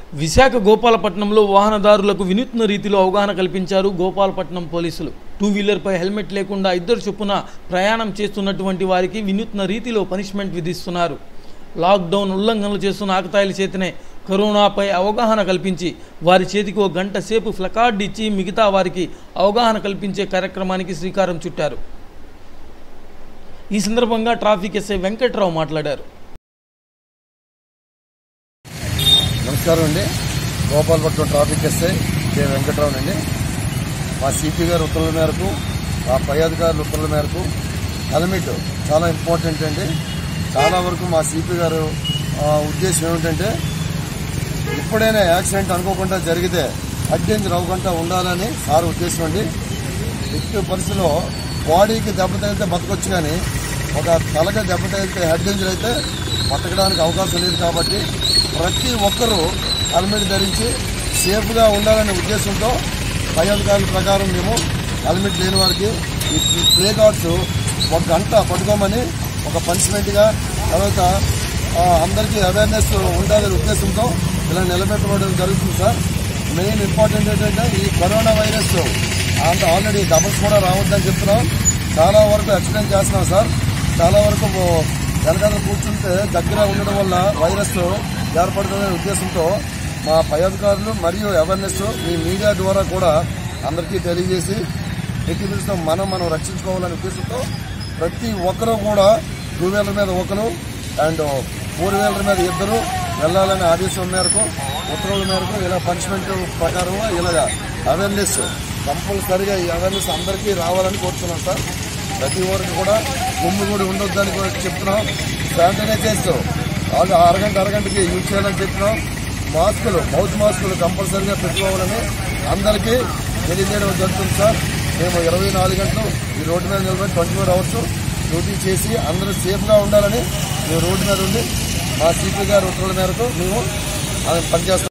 విశాఖ గోపాలపట్నంలో వాహనదారులకు వినూత్న రీతిలో అవగాహన కల్పించారు గోపాలపట్నం పోలీసులు టూ వీలర్పై హెల్మెట్ లేకుండా ఇద్దరు చొప్పున ప్రయాణం చేస్తున్నటువంటి వారికి వినూత్న రీతిలో పనిష్మెంట్ విధిస్తున్నారు లాక్డౌన్ ఉల్లంఘనలు చేస్తున్న ఆకతాయిల చేతనే కరోనాపై అవగాహన కల్పించి వారి చేతికి ఒక గంట సేపు ఫ్లకార్డ్ ఇచ్చి మిగతా వారికి అవగాహన కల్పించే కార్యక్రమానికి శ్రీకారం చుట్టారు ఈ సందర్భంగా ట్రాఫిక్ ఎస్ఐ వెంకట్రావు మాట్లాడారు నమస్కారం అండి Gopalapatnam traffic SI K Venkatrao అండి మా సిపి గారి ఉత్తర్వుల మేరకు మా పై అధికారుల ఉత్తర్వుల మేరకు హెల్మెట్ చాలా ఇంపార్టెంట్ అండి చాలా వరకు మా సిపి గారు ఆ, ఉద్దేశం ఏమిటంటే ఎప్పుడైనా యాక్సిడెంట్ అనుకోకుండా జరిగితే అడ్డెంజర్ అవ్వకుండా ఉండాలని సార్ ఉద్దేశం అండి ఎట్టి పరిస్థితిలో బాడీకి దెబ్బ తగిలితే బతకొచ్చు కానీ ఒక తలకి దెబ్బ తగిలితే హెడ్ ఇంజరీ అయితే బతకడానికి అవకాశం లేదు కాబట్టి ప్రతి ఒక్కరూ హెల్మెట్ ధరించి సేఫ్గా ఉండాలనే ఉద్దేశంతో పై అధికారుల ప్రకారం మేము హెల్మెట్ లేని వారికి ఈ ప్లే కార్డ్స్ ఒక గంట పట్టుకోమని ఒక పనిష్మెంట్గా తర్వాత ఆ, అందరికీ అవేర్నెస్ ఉండాలనే ఉద్దేశంతో ఇలా నిలబెట్టడం జరుగుతుంది సార్ మెయిన్ ఇంపార్టెంట్ ఏంటంటే ఈ కరోనా వైరస్ అంత ఆల్రెడీ డబల్స్ కూడా రావద్దని చెప్తున్నాం చాలా వరకు ఎక్స్ప్లెయిన్ చేస్తున్నాం సార్ చాలా వరకు వెనకాల కూర్చుంటే దగ్గర ఉండడం వల్ల వైరస్ ఏర్పడుతుందనే ఉద్దేశంతో మా పై అధికారులు మరియు అవేర్నెస్ మీ మీడియా ద్వారా కూడా అందరికీ తెలియజేసి ఎట్టి పరిస్థితుల్లో మనం మనం రక్షించుకోవాలనే ఉద్దేశంతో ప్రతి ఒక్కరూ కూడా టూ వీలర్ మీద ఒకరు అండ్ ఫోర్ వీలర్ మీద ఇద్దరు వెళ్ళాలనే ఆదేశం మేరకు ఉత్తర్వుల మేరకు ఇలా పనిష్మెంట్ ప్రకారం ఇలాగా అవేర్నెస్ కంపల్సరిగా ఈ అవేర్నెస్ అందరికీ రావాలని కోరుతున్నాం సార్ ప్రతి ఒక్కరికి కూడా గుమ్మి కూడా ఉండొద్దని కూడా చెప్తున్నాం శానిటైజ్ చేస్తూ వాళ్ళు అరగంట అరగంటకి యూజ్ చేయాలని చెప్తున్నాం మాస్కులు మౌత్ మాస్కులు కంపల్సరిగా పెట్టుకోవాలని అందరికీ తెలియజేయడం జరుగుతుంది సార్ మేము ఇరవై నాలుగు గంటలు ఈ రోడ్డు మీద నిలబడి ట్వంటీ ఫోర్ అవర్స్ డ్యూటీ చేసి అందరూ సేఫ్గా ఉండాలని మేము రోడ్డు మీద ఉండి మా సిపి గారి ఉత్తర్వుల మేరకు మేము పనిచేస్తాం